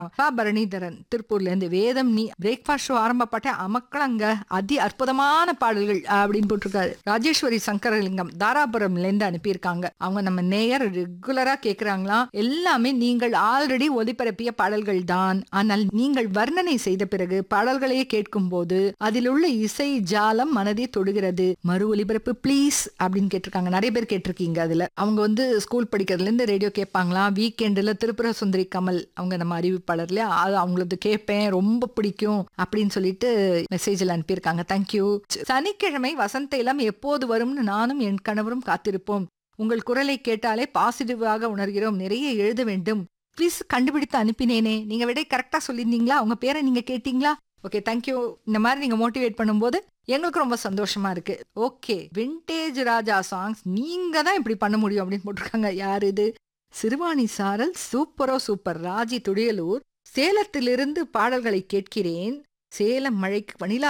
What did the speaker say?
அப்பா பரணிதரன் திருப்பூர்ல இருந்து வேதம் நீ பிரேக்ஃபாஸ்ட் ஷோ ஆரம்பப்பட்ட அமக்களங்க அதி அற்புதமான பாடல்கள் அப்படின்னு போட்டிருக்காரு ராஜேஸ்வரி சங்கரலிங்கம் தாராபுரம்ல இருந்து அனுப்பியிருக்காங்க அவங்க நம்ம நேயர் ரெகுலரா கேக்குறாங்களாம் எல்லாமே நீங்கள் ஆல்ரெடி ஒலிபரப்பிய பாடல்கள் தான் ஆனால் நீங்கள் வர்ணனை செய்த பிறகு பாடல்களையே கேட்கும் போது அதில் உள்ள இசை ஜாலம் மனதை தொடுகிறது மறு ஒலிபரப்பு ப்ளீஸ் அப்படின்னு கேட்டிருக்காங்க நிறைய பேர் கேட்டிருக்கீங்க அதுல அவங்க வந்து ஸ்கூல் படிக்கிறதுல இருந்து ரேடியோ கேட்பாங்களாம் வீக்கெண்டில் திருப்புர சுந்தரி கமல் அவங்க நம்ம அறிவிப்பாளர்ல அது அவங்களது கேட்பேன் ரொம்ப பிடிக்கும் அப்படின்னு சொல்லிட்டு மெசேஜில் அனுப்பியிருக்காங்க தேங்க்யூ சனிக்கிழமை வசந்த இளம் எப்போது வரும்னு நானும் என் கணவரும் காத்திருப்போம் உங்கள் குரலை கேட்டாலே பாசிட்டிவாக உணர்கிறோம் நிறைய எழுத வேண்டும் ப்ளீஸ் கண்டுபிடித்து அனுப்பினேனே நீங்க விடை கரெக்டா சொல்லியிருந்தீங்களா உங்க பேரை நீங்க கேட்டீங்களா ஓகே தேங்க்யூ இந்த மாதிரி நீங்க மோட்டிவேட் பண்ணும்போது எங்களுக்கு ரொம்ப சந்தோஷமா இருக்கு ஓகே விண்டேஜ் ராஜா சாங்ஸ் நீங்க தான் இப்படி பண்ண முடியும் அப்படின்னு போட்டிருக்காங்க யார் இது சிறுவாணி சாரல் சூப்பரோ சூப்பர் ராஜி துடியலூர் சேலத்திலிருந்து பாடல்களை கேட்கிறேன் சேலம் மழைக்கு வனிலா